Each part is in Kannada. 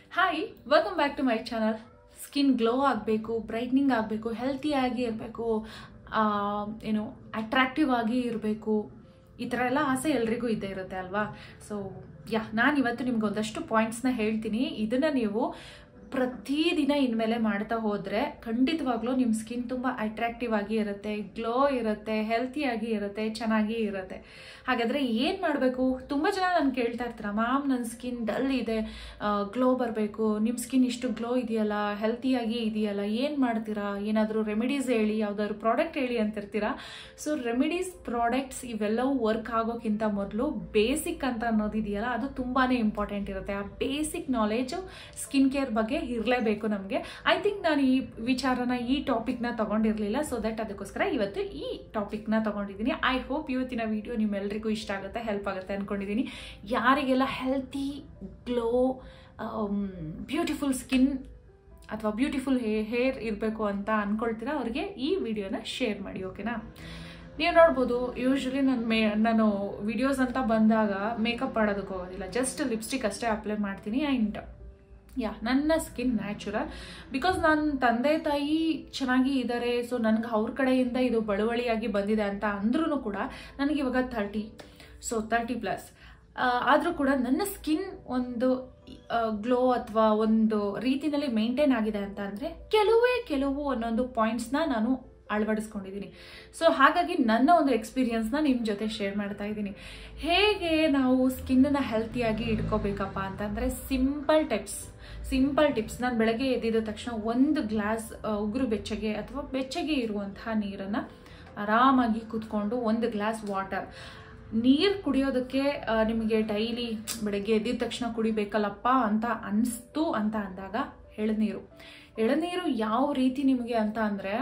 hi welcome back to my channel skin glow ಆಗಬೇಕು ಬ್ರೈಟ್ನಿಂಗ್ ಆಗಬೇಕು ಹೆಲ್ತಿಯಾಗಿ ಇರಬೇಕು ಏನು ಅಟ್ರಾಕ್ಟಿವ್ ಆಗಿ ಇರಬೇಕು ಈ ಥರ ಎಲ್ಲ ಆಸೆ ಎಲ್ರಿಗೂ ಇದ್ದೇ ಇರುತ್ತೆ ಅಲ್ವಾ ಸೊ ಯಾ ನಾನು ಇವತ್ತು ನಿಮ್ಗೆ ಒಂದಷ್ಟು ಪಾಯಿಂಟ್ಸ್ನ ಹೇಳ್ತೀನಿ ಇದನ್ನು ನೀವು ಪ್ರತಿದಿನ ಇನ್ಮೇಲೆ ಮಾಡ್ತಾ ಹೋದರೆ ಖಂಡಿತವಾಗ್ಲೂ ನಿಮ್ಮ ಸ್ಕಿನ್ ತುಂಬ ಅಟ್ರಾಕ್ಟಿವ್ ಆಗಿ ಇರುತ್ತೆ ಗ್ಲೋ ಇರುತ್ತೆ ಹೆಲ್ತಿಯಾಗಿ ಇರುತ್ತೆ ಚೆನ್ನಾಗಿ ಇರುತ್ತೆ ಹಾಗಾದರೆ ಏನು ಮಾಡಬೇಕು ತುಂಬ ಜನ ನಾನು ಕೇಳ್ತಾ ಇರ್ತೀರ ಮ್ಯಾಮ್ ನನ್ನ ಸ್ಕಿನ್ ಡಲ್ ಇದೆ ಗ್ಲೋ ಬರಬೇಕು ನಿಮ್ಮ ಸ್ಕಿನ್ ಇಷ್ಟು ಗ್ಲೋ ಇದೆಯಲ್ಲ ಹೆಲ್ತಿಯಾಗಿ ಇದೆಯಲ್ಲ ಏನು ಮಾಡ್ತೀರಾ ಏನಾದರೂ ರೆಮಿಡೀಸ್ ಹೇಳಿ ಯಾವುದಾದ್ರು ಪ್ರಾಡಕ್ಟ್ ಹೇಳಿ ಅಂತಿರ್ತೀರಾ ಸೊ ರೆಮಿಡೀಸ್ ಪ್ರಾಡಕ್ಟ್ಸ್ ಇವೆಲ್ಲವೂ ವರ್ಕ್ ಆಗೋಕ್ಕಿಂತ ಮೊದಲು ಬೇಸಿಕ್ ಅಂತ ಅನ್ನೋದಿದೆಯಲ್ಲ ಅದು ತುಂಬಾ ಇಂಪಾರ್ಟೆಂಟ್ ಇರುತ್ತೆ ಆ ಬೇಸಿಕ್ ನಾಲೆಜು ಸ್ಕಿನ್ ಕೇರ್ ಬಗ್ಗೆ ಇರಲೇಬೇಕು ನಮಗೆ ಐ ಥಿಂಕ್ ನಾನು ಈ ವಿಚಾರನ ಈ ಟಾಪಿಕ್ನ ತಗೊಂಡಿರಲಿಲ್ಲ ಸೊ ದಟ್ ಅದಕ್ಕೋಸ್ಕರ ಇವತ್ತು ಈ ಟಾಪಿಕ್ನ ತಗೊಂಡಿದ್ದೀನಿ ಐ ಹೋಪ್ ಇವತ್ತಿನ ವಿಡಿಯೋ ನಿಮ್ಮೆಲ್ಲರಿಗೂ ಇಷ್ಟ ಆಗುತ್ತೆ ಹೆಲ್ಪ್ ಆಗುತ್ತೆ ಅಂದ್ಕೊಂಡಿದ್ದೀನಿ ಯಾರಿಗೆಲ್ಲ ಹೆಲ್ತಿ ಗ್ಲೋ ಬ್ಯೂಟಿಫುಲ್ ಸ್ಕಿನ್ ಅಥವಾ ಬ್ಯೂಟಿಫುಲ್ ಹೇ ಹೇರ್ ಇರಬೇಕು ಅಂತ ಅಂದ್ಕೊಳ್ತೀರಾ ಅವ್ರಿಗೆ ಈ ವಿಡಿಯೋನ ಶೇರ್ ಮಾಡಿ ಓಕೆನಾ ನೀವು ನೋಡ್ಬೋದು ಯೂಶ್ವಲಿ ನನ್ನ ಮೇ ನಾನು ವಿಡಿಯೋಸ್ ಅಂತ ಬಂದಾಗ ಮೇಕಪ್ ಮಾಡೋದಕ್ಕೆ ಹೋಗೋದಿಲ್ಲ ಜಸ್ಟ್ ಲಿಪ್ಸ್ಟಿಕ್ ಅಷ್ಟೇ ಅಪ್ಲೈ ಮಾಡ್ತೀನಿ ಆ್ಯಂಡ್ ಯಾ ನನ್ನ ಸ್ಕಿನ್ ನ್ಯಾಚುರಲ್ ಬಿಕಾಸ್ ನನ್ನ ತಂದೆ ತಾಯಿ ಚೆನ್ನಾಗಿ ಇದ್ದಾರೆ ಸೊ ನನಗೆ ಅವ್ರ ಕಡೆಯಿಂದ ಇದು ಬಳುವಳಿಯಾಗಿ ಬಂದಿದೆ ಅಂತ ಅಂದ್ರೂ ಕೂಡ ನನಗೆ ಇವಾಗ ಥರ್ಟಿ ಸೊ ತರ್ಟಿ ಪ್ಲಸ್ ಆದರೂ ಕೂಡ ನನ್ನ ಸ್ಕಿನ್ ಒಂದು ಗ್ಲೋ ಅಥವಾ ಒಂದು ರೀತಿನಲ್ಲಿ ಮೇಂಟೈನ್ ಆಗಿದೆ ಅಂತ ಅಂದರೆ ಕೆಲವೇ ಕೆಲವು ಒಂದೊಂದು ಪಾಯಿಂಟ್ಸ್ನ ನಾನು ಅಳವಡಿಸ್ಕೊಂಡಿದ್ದೀನಿ ಸೊ ಹಾಗಾಗಿ ನನ್ನ ಒಂದು ಎಕ್ಸ್ಪೀರಿಯನ್ಸ್ನ ನಿಮ್ಮ ಜೊತೆ ಶೇರ್ ಮಾಡ್ತಾ ಇದ್ದೀನಿ ಹೇಗೆ ನಾವು ಸ್ಕಿನ್ನನ್ನು ಹೆಲ್ತಿಯಾಗಿ ಇಟ್ಕೋಬೇಕಪ್ಪ ಅಂತಂದರೆ ಸಿಂಪಲ್ ಟಿಪ್ಸ್ ಸಿಂಪಲ್ ಟಿಪ್ಸ್ ನಾನು ಬೆಳಗ್ಗೆ ಎದ್ದಿದ ತಕ್ಷಣ ಒಂದು ಗ್ಲಾಸ್ ಉಗುರು ಬೆಚ್ಚಗೆ ಅಥವಾ ಬೆಚ್ಚಗೆ ಇರುವಂತಹ ನೀರನ್ನು ಆರಾಮಾಗಿ ಕೂತ್ಕೊಂಡು ಒಂದು ಗ್ಲಾಸ್ ವಾಟರ್ ನೀರು ಕುಡಿಯೋದಕ್ಕೆ ನಿಮಗೆ ಡೈಲಿ ಬೆಳಗ್ಗೆ ಎದ್ದಿದ ತಕ್ಷಣ ಕುಡಿಬೇಕಲ್ಲಪ್ಪ ಅಂತ ಅನಿಸ್ತು ಅಂತ ಅಂದಾಗ ಎಳನೀರು ಎಳನೀರು ಯಾವ ರೀತಿ ನಿಮಗೆ ಅಂತ ಅಂದರೆ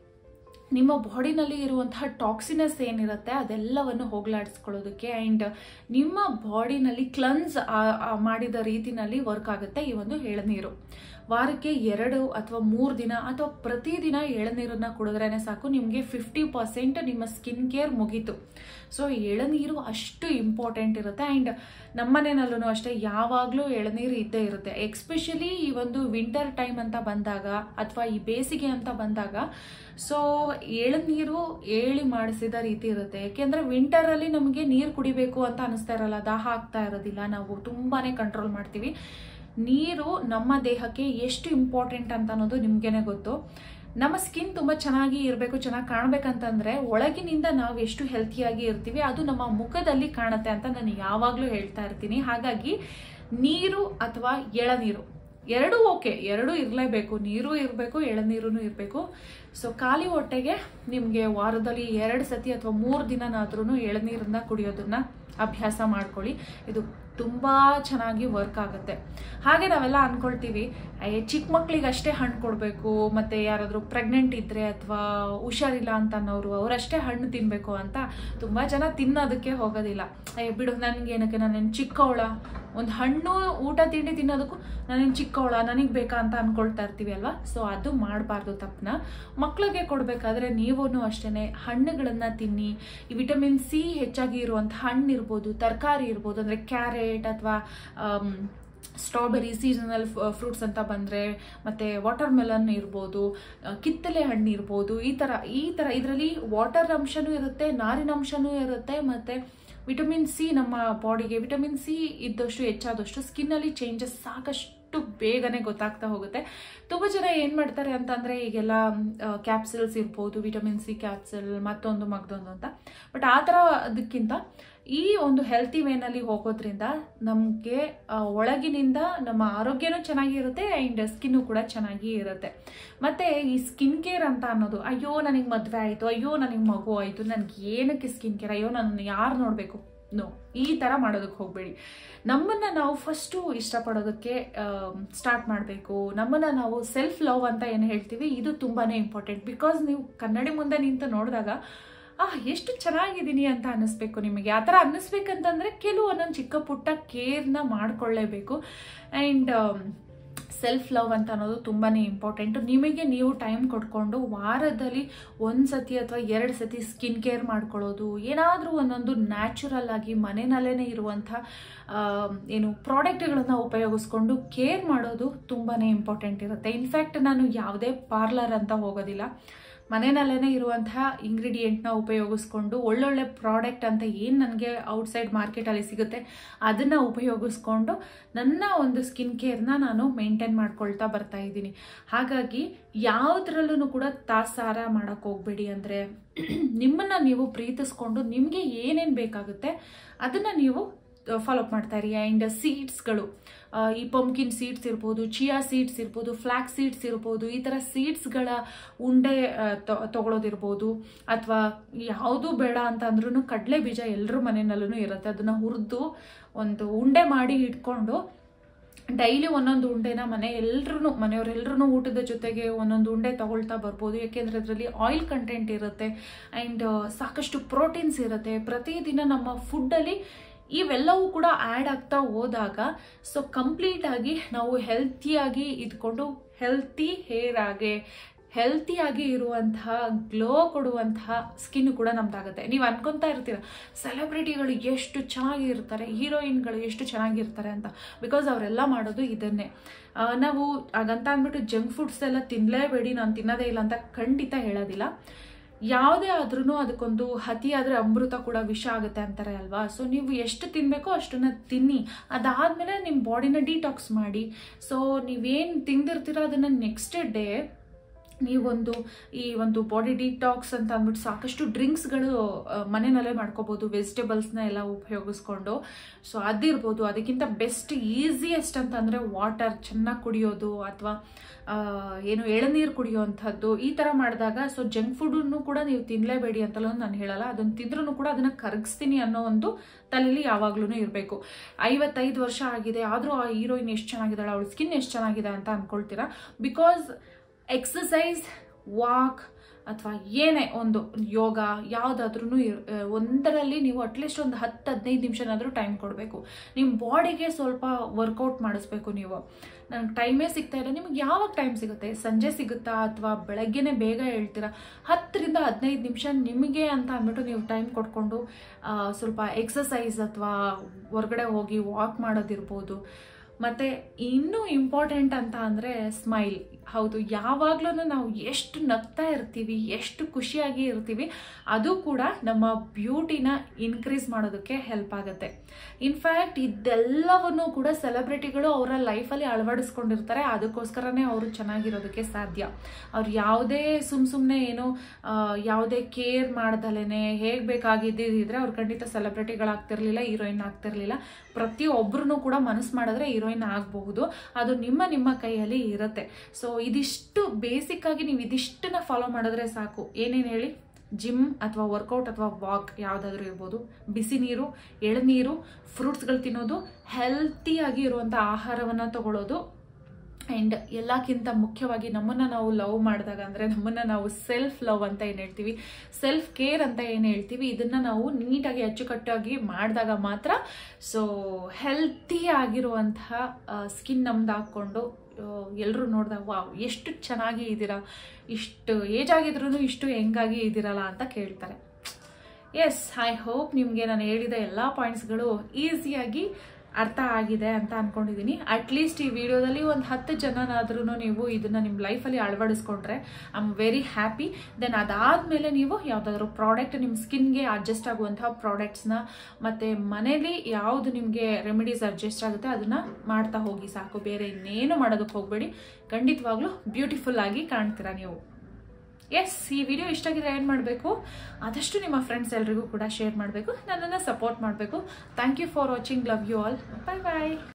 ನಿಮ್ಮ ಬಾಡಿನಲ್ಲಿ ಇರುವಂತಹ ಟಾಕ್ಸಿನಸ್ ಏನಿರುತ್ತೆ ಅದೆಲ್ಲವನ್ನು ಹೋಗ್ಲಾಡಿಸ್ಕೊಳ್ಳೋದಕ್ಕೆ ಆ್ಯಂಡ್ ನಿಮ್ಮ ಬಾಡಿನಲ್ಲಿ ಕ್ಲನ್ಸ್ ಮಾಡಿದ ರೀತಿನಲ್ಲಿ ವರ್ಕ್ ಆಗುತ್ತೆ ಈ ಒಂದು ಎಳನೀರು ವಾರಕ್ಕೆ ಎರಡು ಅಥವಾ ಮೂರು ದಿನ ಅಥವಾ ಪ್ರತಿದಿನ ಎಳನೀರನ್ನು ಕುಡಿದ್ರೇ ಸಾಕು ನಿಮಗೆ ಫಿಫ್ಟಿ ಪರ್ಸೆಂಟ್ ನಿಮ್ಮ ಸ್ಕಿನ್ ಕೇರ್ ಮುಗೀತು ಸೊ ಎಳನೀರು ಅಷ್ಟು ಇಂಪಾರ್ಟೆಂಟ್ ಇರುತ್ತೆ ಆ್ಯಂಡ್ ನಮ್ಮನೇನಲ್ಲೂ ಅಷ್ಟೇ ಯಾವಾಗಲೂ ಎಳನೀರು ಇದ್ದೇ ಇರುತ್ತೆ ಎಕ್ಸ್ಪೆಷಲಿ ಈ ಒಂದು ವಿಂಟರ್ ಟೈಮ್ ಅಂತ ಬಂದಾಗ ಅಥವಾ ಈ ಬೇಸಿಗೆ ಅಂತ ಬಂದಾಗ ಸೊ ಎಳನೀರು ಏಳಿ ಮಾಡಿಸಿದ ರೀತಿ ಇರುತ್ತೆ ಯಾಕೆಂದರೆ ವಿಂಟರಲ್ಲಿ ನಮಗೆ ನೀರು ಕುಡಿಬೇಕು ಅಂತ ಅನಿಸ್ತಾ ಇರಲ್ಲ ದಾಹ ಆಗ್ತಾ ಇರೋದಿಲ್ಲ ನಾವು ತುಂಬಾ ಕಂಟ್ರೋಲ್ ಮಾಡ್ತೀವಿ ನೀರು ನಮ್ಮ ದೇಹಕ್ಕೆ ಎಷ್ಟು ಇಂಪಾರ್ಟೆಂಟ್ ಅಂತ ಅನ್ನೋದು ನಿಮಗೇನೆ ಗೊತ್ತು ನಮ್ಮ ಸ್ಕಿನ್ ತುಂಬ ಚೆನ್ನಾಗಿ ಇರಬೇಕು ಚೆನ್ನಾಗಿ ಕಾಣಬೇಕಂತಂದರೆ ಒಳಗಿನಿಂದ ನಾವು ಎಷ್ಟು ಹೆಲ್ತಿಯಾಗಿ ಇರ್ತೀವಿ ಅದು ನಮ್ಮ ಮುಖದಲ್ಲಿ ಕಾಣುತ್ತೆ ಅಂತ ನಾನು ಯಾವಾಗಲೂ ಹೇಳ್ತಾ ಇರ್ತೀನಿ ಹಾಗಾಗಿ ನೀರು ಅಥವಾ ಎಳನೀರು ಎರಡೂ ಓಕೆ ಎರಡೂ ಇರಲೇಬೇಕು ನೀರು ಇರಬೇಕು ಎಳನೀರು ಇರಬೇಕು ಸೊ ಖಾಲಿ ಹೊಟ್ಟೆಗೆ ನಿಮಗೆ ವಾರದಲ್ಲಿ ಎರಡು ಸತಿ ಅಥವಾ ಮೂರು ದಿನನಾದ್ರೂ ಎಳನೀರನ್ನ ಕುಡಿಯೋದನ್ನ ಅಭ್ಯಾಸ ಮಾಡ್ಕೊಳ್ಳಿ ಇದು ತುಂಬ ಚೆನ್ನಾಗಿ ವರ್ಕ್ ಆಗುತ್ತೆ ಹಾಗೆ ನಾವೆಲ್ಲ ಅಂದ್ಕೊಳ್ತೀವಿ ಚಿಕ್ಕ ಮಕ್ಳಿಗೆ ಅಷ್ಟೇ ಹಣ್ಣು ಕೊಡಬೇಕು ಮತ್ತು ಯಾರಾದರೂ ಪ್ರೆಗ್ನೆಂಟ್ ಇದ್ದರೆ ಅಥವಾ ಹುಷಾರಿಲ್ಲ ಅಂತ ಅನ್ನೋರು ಅವರಷ್ಟೇ ಹಣ್ಣು ತಿನ್ನಬೇಕು ಅಂತ ತುಂಬ ಜನ ತಿನ್ನೋದಕ್ಕೆ ಹೋಗೋದಿಲ್ಲ ಅಯ್ಯ ಬಿಡು ನನಗೇನಕ್ಕೆ ನಾನೇನು ಚಿಕ್ಕವಳ ಒಂದು ಹಣ್ಣು ಊಟ ತಿಂಡಿ ತಿನ್ನೋದಕ್ಕೂ ನಾನೇನು ಚಿಕ್ಕವಳ ನನಗೆ ಬೇಕಾ ಅಂತ ಅಂದ್ಕೊಳ್ತಾ ಇರ್ತೀವಿ ಅಲ್ವಾ ಸೊ ಅದು ಮಾಡಬಾರ್ದು ತಪ್ಪನ ಮಕ್ಕಳಿಗೆ ಕೊಡಬೇಕಾದ್ರೆ ನೀವೂ ಅಷ್ಟೇ ಹಣ್ಣುಗಳನ್ನು ತಿನ್ನಿ ಈ ವಿಟಮಿನ್ ಸಿ ಹೆಚ್ಚಾಗಿ ಇರುವಂಥ ಹಣ್ಣು ಇರ್ಬೋದು ತರಕಾರಿ ಇರ್ಬೋದು ಅಂದರೆ ಕ್ಯಾರೆಟ್ ಅಥವಾ ಸ್ಟ್ರಾಬೆರಿ ಸೀಸನಲ್ ಫ್ರೂಟ್ಸ್ ಅಂತ ಬಂದರೆ ಮತ್ತು ವಾಟರ್ ಮೆಲನ್ ಇರ್ಬೋದು ಕಿತ್ತಲೆ ಹಣ್ಣು ಇರ್ಬೋದು ಈ ಥರ ಈ ಥರ ಇದರಲ್ಲಿ ವಾಟರ್ ಅಂಶನೂ ಇರುತ್ತೆ ನಾರಿನ ಅಂಶನೂ ಇರುತ್ತೆ ಮತ್ತು ವಿಟಮಿನ್ ಸಿ ನಮ್ಮ ಬಾಡಿಗೆ ವಿಟಮಿನ್ ಸಿ ಇದ್ದಷ್ಟು ಹೆಚ್ಚಾದಷ್ಟು ಸ್ಕಿನ್ನಲ್ಲಿ ಚೇಂಜಸ್ ಸಾಕಷ್ಟು ಬೇಗನೆ ಗೊತ್ತಾಗ್ತಾ ಹೋಗುತ್ತೆ ತುಂಬ ಜನ ಏನು ಮಾಡ್ತಾರೆ ಅಂತಂದರೆ ಈಗೆಲ್ಲ ಕ್ಯಾಪ್ಸಲ್ಸ್ ಇರ್ಬೋದು ವಿಟಮಿನ್ ಸಿ ಕ್ಯಾಪ್ಸಲ್ ಮತ್ತೊಂದು ಮಗ್ದೊಂದು ಅಂತ ಬಟ್ ಆ ಥರ ಅದಕ್ಕಿಂತ ಈ ಒಂದು ಹೆಲ್ತಿ ವೇನಲ್ಲಿ ಹೋಗೋದ್ರಿಂದ ನಮಗೆ ಒಳಗಿನಿಂದ ನಮ್ಮ ಆರೋಗ್ಯನೂ ಚೆನ್ನಾಗಿರುತ್ತೆ ಆ್ಯಂಡ್ ಸ್ಕಿನ್ನು ಕೂಡ ಚೆನ್ನಾಗಿ ಇರುತ್ತೆ ಮತ್ತು ಈ ಸ್ಕಿನ್ ಕೇರ್ ಅಂತ ಅನ್ನೋದು ಅಯ್ಯೋ ನನಗೆ ಮದುವೆ ಆಯಿತು ಅಯ್ಯೋ ನನಗೆ ಮಗು ಆಯಿತು ನನಗೆ ಏನಕ್ಕೆ ಸ್ಕಿನ್ ಕೇರ್ ಅಯ್ಯೋ ನನ್ನ ಯಾರು ನೋಡಬೇಕು ನೋ ಈ ಥರ ಮಾಡೋದಕ್ಕೆ ಹೋಗಬೇಡಿ ನಮ್ಮನ್ನು ನಾವು ಫಸ್ಟು ಇಷ್ಟಪಡೋದಕ್ಕೆ ಸ್ಟಾರ್ಟ್ ಮಾಡಬೇಕು ನಮ್ಮನ್ನು ನಾವು ಸೆಲ್ಫ್ ಲವ್ ಅಂತ ಏನು ಹೇಳ್ತೀವಿ ಇದು ತುಂಬಾ ಇಂಪಾರ್ಟೆಂಟ್ ಬಿಕಾಸ್ ನೀವು ಕನ್ನಡಿ ಮುಂದೆ ನಿಂತು ನೋಡಿದಾಗ ಆ ಎಷ್ಟು ಚೆನ್ನಾಗಿದ್ದೀನಿ ಅಂತ ಅನ್ನಿಸ್ಬೇಕು ನಿಮಗೆ ಆ ಥರ ಅನ್ನಿಸ್ಬೇಕಂತಂದರೆ ಕೆಲವು ಒಂದೊಂದು ಚಿಕ್ಕ ಪುಟ್ಟ ಕೇರ್ನ ಮಾಡ್ಕೊಳ್ಳೇಬೇಕು ಆ್ಯಂಡ್ ಸೆಲ್ಫ್ ಲವ್ ಅಂತ ಅನ್ನೋದು ತುಂಬಾ ಇಂಪಾರ್ಟೆಂಟು ನಿಮಗೆ ನೀವು ಟೈಮ್ ಕೊಟ್ಕೊಂಡು ವಾರದಲ್ಲಿ ಒಂದು ಸತಿ ಅಥವಾ ಎರಡು ಸತಿ ಸ್ಕಿನ್ ಕೇರ್ ಮಾಡ್ಕೊಳ್ಳೋದು ಏನಾದರೂ ಒಂದೊಂದು ನ್ಯಾಚುರಲ್ ಆಗಿ ಮನೆಯಲ್ಲೇ ಇರುವಂಥ ಆ, ಏನು ಪ್ರಾಡಕ್ಟ್ಗಳನ್ನು ಉಪಯೋಗಿಸ್ಕೊಂಡು ಕೇರ್ ಮಾಡೋದು ತುಂಬಾ ಇಂಪಾರ್ಟೆಂಟ್ ಇರುತ್ತೆ ಇನ್ಫ್ಯಾಕ್ಟ್ ನಾನು ಯಾವುದೇ ಪಾರ್ಲರ್ ಅಂತ ಹೋಗೋದಿಲ್ಲ ಮನೆಯಲ್ಲೇ ಇರುವಂತಹ ಇಂಗ್ರೀಡಿಯೆಂಟ್ನ ಉಪಯೋಗಿಸ್ಕೊಂಡು ಒಳ್ಳೊಳ್ಳೆ ಪ್ರಾಡಕ್ಟ್ ಅಂತ ಏನು ನನಗೆ ಔಟ್ಸೈಡ್ ಮಾರ್ಕೆಟಲ್ಲಿ ಸಿಗುತ್ತೆ ಅದನ್ನು ಉಪಯೋಗಿಸ್ಕೊಂಡು ನನ್ನ ಒಂದು ಸ್ಕಿನ್ ಕೇರ್ನ ನಾನು ಮೇಂಟೈನ್ ಮಾಡ್ಕೊಳ್ತಾ ಬರ್ತಾ ಇದ್ದೀನಿ ಹಾಗಾಗಿ ಯಾವುದ್ರಲ್ಲೂ ಕೂಡ ತಾಸಾರ ಮಾಡೋಕ್ಕೆ ಹೋಗ್ಬೇಡಿ ಅಂದರೆ ನಿಮ್ಮನ್ನು ನೀವು ಪ್ರೀತಿಸ್ಕೊಂಡು ನಿಮಗೆ ಏನೇನು ಬೇಕಾಗುತ್ತೆ ಅದನ್ನು ನೀವು ಫಾಲೋಅಪ್ ಮಾಡ್ತಾ ಇರಿ ಆ್ಯಂಡ್ ಸೀಡ್ಸ್ಗಳು ಈ ಪಂಪ್ಕಿನ್ ಸೀಡ್ಸ್ ಇರ್ಬೋದು ಚಿಯಾ ಸೀಡ್ಸ್ ಇರ್ಬೋದು ಫ್ಲ್ಯಾಕ್ ಸೀಡ್ಸ್ ಇರ್ಬೋದು ಈ ಥರ ಸೀಡ್ಸ್ಗಳ ಉಂಡೆ ಆ, ತ- ತಗೊಳ್ಳೋದಿರ್ಬೋದು ಅಥವಾ ಯಾವುದು ಬೇಡ ಅಂತ ಅಂದ್ರೂ ಕಡಲೆ ಬೀಜ ಎಲ್ಲರ ಮನೆಯಲ್ಲೂ ಇರುತ್ತೆ ಅದನ್ನು ಹುರಿದು ಒಂದು ಉಂಡೆ ಮಾಡಿ ಇಟ್ಕೊಂಡು ಡೈಲಿ ಒಂದೊಂದು ಉಂಡೆನ ಮನೆ ಎಲ್ರೂ ಮನೆಯವರೆಲ್ಲರೂ ಊಟದ ಜೊತೆಗೆ ಒಂದೊಂದು ಉಂಡೆ ತಗೊಳ್ತಾ ಬರ್ಬೋದು ಯಾಕೆಂದರೆ ಅದರಲ್ಲಿ ಆಯಿಲ್ ಕಂಟೆಂಟ್ ಇರುತ್ತೆ ಆ್ಯಂಡ್ ಸಾಕಷ್ಟು ಪ್ರೋಟೀನ್ಸ್ ಇರುತ್ತೆ ಪ್ರತಿದಿನ ನಮ್ಮ ಫುಡ್ಡಲ್ಲಿ ಇವೆಲ್ಲವೂ ಕೂಡ ಆ್ಯಡ್ ಆಗ್ತಾ ಹೋದಾಗ ಸೊ ಕಂಪ್ಲೀಟಾಗಿ ನಾವು ಹೆಲ್ತಿಯಾಗಿ ಇದ್ಕೊಂಡು ಹೆಲ್ತಿ ಹೇರ್ ಆಗಿ ಹೆಲ್ತಿಯಾಗಿ ಇರುವಂತಹ ಗ್ಲೋ ಕೊಡುವಂತಹ ಸ್ಕಿನ್ ಕೂಡ ನಮ್ದಾಗುತ್ತೆ ನೀವು ಅನ್ಕೊಂತಾ ಇರ್ತೀರ ಸೆಲೆಬ್ರಿಟಿಗಳು ಎಷ್ಟು ಚೆನ್ನಾಗಿರ್ತಾರೆ ಹೀರೋಯಿನ್ಗಳು ಎಷ್ಟು ಚೆನ್ನಾಗಿರ್ತಾರೆ ಅಂತ ಬಿಕಾಸ್ ಅವರೆಲ್ಲ ಮಾಡೋದು ಇದನ್ನೇ ಆ, ನಾವು ಹಾಗಂತ ಅಂದ್ಬಿಟ್ಟು ಜಂಕ್ ಫುಡ್ಸ್ ಎಲ್ಲ ತಿನ್ನಲೇಬೇಡಿ ನಾನು ತಿನ್ನೋದೇ ಇಲ್ಲ ಅಂತ ಖಂಡಿತ ಹೇಳೋದಿಲ್ಲ ಯಾವುದೇ ಆದ್ರೂ ಅದಕ್ಕೊಂದು ಹತಿ ಆದರೆ ಅಮೃತ ಕೂಡ ವಿಷ ಆಗುತ್ತೆ ಅಂತಾರೆ ಅಲ್ವಾ ಸೊ ನೀವು ಎಷ್ಟು ತಿನ್ನಬೇಕೋ ಅಷ್ಟನ್ನ ತಿನ್ನಿ ಅದಾದಮೇಲೆ ನಿಮ್ಮ ಬಾಡಿನ ಡಿಟಾಕ್ಸ್ ಮಾಡಿ ಸೊ ನೀವೇನು ತಿಂದಿರ್ತೀರೋ ಅದನ್ನು ನೆಕ್ಸ್ಟ್ ಡೇ ನೀವೊಂದು ಈ ಒಂದು ಬಾಡಿ ಡಿಟಾಕ್ಸ್ ಅಂತ ಅಂದ್ಬಿಟ್ಟು ಸಾಕಷ್ಟು ಡ್ರಿಂಕ್ಸ್ಗಳು ಮನೆಯಲ್ಲೇ ಮಾಡ್ಕೋಬೋದು ವೆಜಿಟೇಬಲ್ಸ್ನ ಎಲ್ಲ ಉಪಯೋಗಿಸ್ಕೊಂಡು ಸೊ ಅದಿರ್ಬೋದು ಅದಕ್ಕಿಂತ ಬೆಸ್ಟ್ ಈಸಿಯೆಸ್ಟ್ ಅಂತಂದರೆ ವಾಟರ್ ಚೆನ್ನಾಗಿ ಕುಡಿಯೋದು ಅಥವಾ ಏನು ಎಳನೀರು ಕುಡಿಯೋವಂಥದ್ದು ಈ ಥರ ಮಾಡಿದಾಗ ಸೊ ಜಂಕ್ ಫುಡನ್ನು ಕೂಡ ನೀವು ತಿನ್ನಲೇಬೇಡಿ ಅಂತಲೂ ನಾನು ಹೇಳಲ್ಲ ಅದನ್ನು ತಿಂದ್ರೂ ಕೂಡ ಅದನ್ನು ಕರಗಿಸ್ತೀನಿ ಅನ್ನೋ ಒಂದು ತಲೆಯಲ್ಲಿ ಯಾವಾಗ್ಲೂ ಇರಬೇಕು ಐವತ್ತೈದು ವರ್ಷ ಆಗಿದೆ ಆದರೂ ಆ ಹೀರೋಯಿನ್ ಎಷ್ಟು ಚೆನ್ನಾಗಿದ್ದಾಳೆ ಅವಳ ಸ್ಕಿನ್ ಎಷ್ಟು ಚೆನ್ನಾಗಿದೆ ಅಂತ ಅಂದ್ಕೊಳ್ತೀರಾ ಬಿಕಾಸ್ ಎಕ್ಸಸೈಸ್ ವಾಕ್ ಅಥವಾ ಏನೇ ಒಂದು ಯೋಗ ಯಾವುದಾದ್ರೂ ಒಂದರಲ್ಲಿ ನೀವು ಅಟ್ಲೀಸ್ಟ್ ಒಂದು ಹತ್ತು ಹದಿನೈದು ನಿಮಿಷನಾದರೂ ಟೈಮ್ ಕೊಡಬೇಕು ನಿಮ್ಮ ಬಾಡಿಗೆ ಸ್ವಲ್ಪ ವರ್ಕೌಟ್ ಮಾಡಿಸ್ಬೇಕು ನೀವು ನಂಗೆ ಟೈಮೇ ಸಿಗ್ತಾ ಇಲ್ಲ ನಿಮ್ಗೆ ಯಾವಾಗ ಟೈಮ್ ಸಿಗುತ್ತೆ ಸಂಜೆ ಸಿಗುತ್ತಾ ಅಥವಾ ಬೆಳಗ್ಗೆನೇ ಬೇಗ ಹೇಳ್ತೀರಾ ಹತ್ತರಿಂದ ಹದಿನೈದು ನಿಮಿಷ ನಿಮಗೆ ಅಂತ ಅಂದ್ಬಿಟ್ಟು ನೀವು ಟೈಮ್ ಕೊಟ್ಕೊಂಡು ಆ, ಸ್ವಲ್ಪ ಎಕ್ಸಸೈಸ್ ಅಥವಾ ಹೊರಗಡೆ ಹೋಗಿ ವಾಕ್ ಮಾಡೋದಿರ್ಬೋದು ಮತ್ತು ಇನ್ನೂ ಇಂಪಾರ್ಟೆಂಟ್ ಅಂತ ಅಂದರೆ ಸ್ಮೈಲ್ ಹೌದು ಯಾವಾಗಲೂ ನಾವು ಎಷ್ಟು ನಗ್ತಾ ಇರ್ತೀವಿ ಎಷ್ಟು ಖುಷಿಯಾಗಿ ಇರ್ತೀವಿ ಅದು ಕೂಡ ನಮ್ಮ ಬ್ಯೂಟಿನ ಇನ್ಕ್ರೀಸ್ ಮಾಡೋದಕ್ಕೆ ಹೆಲ್ಪ್ ಆಗುತ್ತೆ ಇನ್ಫ್ಯಾಕ್ಟ್ ಇದೆಲ್ಲವನ್ನು ಕೂಡ ಸೆಲೆಬ್ರಿಟಿಗಳು ಅವರ ಲೈಫಲ್ಲಿ ಅಳವಡಿಸ್ಕೊಂಡಿರ್ತಾರೆ ಅದಕ್ಕೋಸ್ಕರನೇ ಅವರು ಚೆನ್ನಾಗಿರೋದಕ್ಕೆ ಸಾಧ್ಯ ಅವ್ರು ಯಾವುದೇ ಸುಮ್ಮ ಸುಮ್ಮನೆ ಏನು ಆ, ಯಾವುದೇ ಕೇರ್ ಮಾಡ್ದಲೇ ಹೇಗೆ ಬೇಕಾಗಿದ್ದಿದ್ರೆ ಅವ್ರು ಖಂಡಿತ ಸೆಲೆಬ್ರಿಟಿಗಳಾಗ್ತಿರ್ಲಿಲ್ಲ ಹೀರೋಯಿನ್ ಆಗ್ತಿರ್ಲಿಲ್ಲ ಪ್ರತಿಯೊಬ್ಬರೂ ಕೂಡ ಮನಸ್ಸು ಮಾಡಿದ್ರೆ ಹೀರೋಯಿನ್ ಆಗಬಹುದು ಅದು ನಿಮ್ಮ ನಿಮ್ಮ ಕೈಯಲ್ಲಿ ಇರುತ್ತೆ ಸೊ ಇದಿಷ್ಟು ಬೇಸಿಕ್ ಆಗಿ ನೀವು ಇದಿಷ್ಟನ್ನ ಫಾಲೋ ಮಾಡಿದ್ರೆ ಸಾಕು ಏನೇನು ಹೇಳಿ ಜಿಮ್ ಅಥವಾ ವರ್ಕೌಟ್ ಅಥವಾ ವಾಕ್ ಯಾವುದಾದ್ರೂ ಇರ್ಬೋದು ಬಿಸಿ ನೀರು ಎಳನೀರು ಫ್ರೂಟ್ಸ್ಗಳು ತಿನ್ನೋದು ಹೆಲ್ತಿಯಾಗಿ ಇರುವಂಥ ಆಹಾರವನ್ನು ತಗೊಳ್ಳೋದು ಆ್ಯಂಡ್ ಎಲ್ಲಕ್ಕಿಂತ ಮುಖ್ಯವಾಗಿ ನಮ್ಮನ್ನು ನಾವು ಲವ್ ಮಾಡಿದಾಗ ಅಂದರೆ ನಮ್ಮನ್ನು ನಾವು ಸೆಲ್ಫ್ ಲವ್ ಅಂತ ಏನು ಹೇಳ್ತೀವಿ ಸೆಲ್ಫ್ ಕೇರ್ ಅಂತ ಏನು ಹೇಳ್ತೀವಿ ಇದನ್ನು ನಾವು ನೀಟಾಗಿ ಅಚ್ಚುಕಟ್ಟಾಗಿ ಮಾಡಿದಾಗ ಮಾತ್ರ ಸೊ ಹೆಲ್ತಿ ಆಗಿರುವಂತಹ ಸ್ಕಿನ್ ನಮ್ದು ಹಾಕ್ಕೊಂಡು ಎಲ್ಲರೂ ನೋಡಿದಾಗ ವಾವ್ ಎಷ್ಟು ಚೆನ್ನಾಗಿ ಇದ್ದೀರಾ ಇಷ್ಟು ಏಜ್ ಆಗಿದ್ರೂ ಇಷ್ಟು ಹೆಂಗಾಗಿ ಇದ್ದೀರಲ್ಲ ಅಂತ ಕೇಳ್ತಾರೆ ಎಸ್ ಐ ಹೋಪ್ ನಿಮಗೆ ನಾನು ಹೇಳಿದ ಎಲ್ಲ ಪಾಯಿಂಟ್ಸ್ಗಳು ಈಸಿಯಾಗಿ ಅರ್ಥ ಆಗಿದೆ ಅಂತ ಅನ್ಕೊಂಡಿದ್ದೀನಿ ಅಟ್ಲೀಸ್ಟ್ ಈ ವಿಡಿಯೋದಲ್ಲಿ ಒಂದು ಹತ್ತು ಜನನಾದ್ರೂ ನೀವು ಇದನ್ನು ನಿಮ್ಮ ಲೈಫಲ್ಲಿ ಅಳವಡಿಸ್ಕೊಂಡ್ರೆ I am very happy then ಅದಾದಮೇಲೆ ನೀವು ಯಾವುದಾದ್ರೂ ಪ್ರಾಡಕ್ಟ್ ನಿಮ್ಮ ಸ್ಕಿನ್ಗೆ ಅಡ್ಜಸ್ಟ್ ಆಗುವಂತಹ ಪ್ರಾಡಕ್ಟ್ಸ್ನ ಮತ್ತು ಮನೇಲಿ ಯಾವುದು ನಿಮಗೆ ರೆಮಿಡೀಸ್ ಅಡ್ಜಸ್ಟ್ ಆಗುತ್ತೆ ಅದನ್ನು ಮಾಡ್ತಾ ಹೋಗಿ ಸಾಕು ಬೇರೆ ಇನ್ನೇನು ಮಾಡೋದಕ್ಕೆ ಹೋಗಬೇಡಿ ಖಂಡಿತವಾಗ್ಲೂ ಬ್ಯೂಟಿಫುಲ್ ಆಗಿ ಕಾಣ್ತೀರಾ ನೀವು ಎಸ್ ಈ ವಿಡಿಯೋ ಇಷ್ಟ ಆಗಿದ್ರೆ ಏನು ಮಾಡಬೇಕು ಆದಷ್ಟು ನಿಮ್ಮ ಫ್ರೆಂಡ್ಸ್ ಎಲ್ರಿಗೂ ಕೂಡ ಶೇರ್ ಮಾಡಬೇಕು ನನ್ನನ್ನು ಸಪೋರ್ಟ್ ಮಾಡಬೇಕು thank you for watching love you all bye bye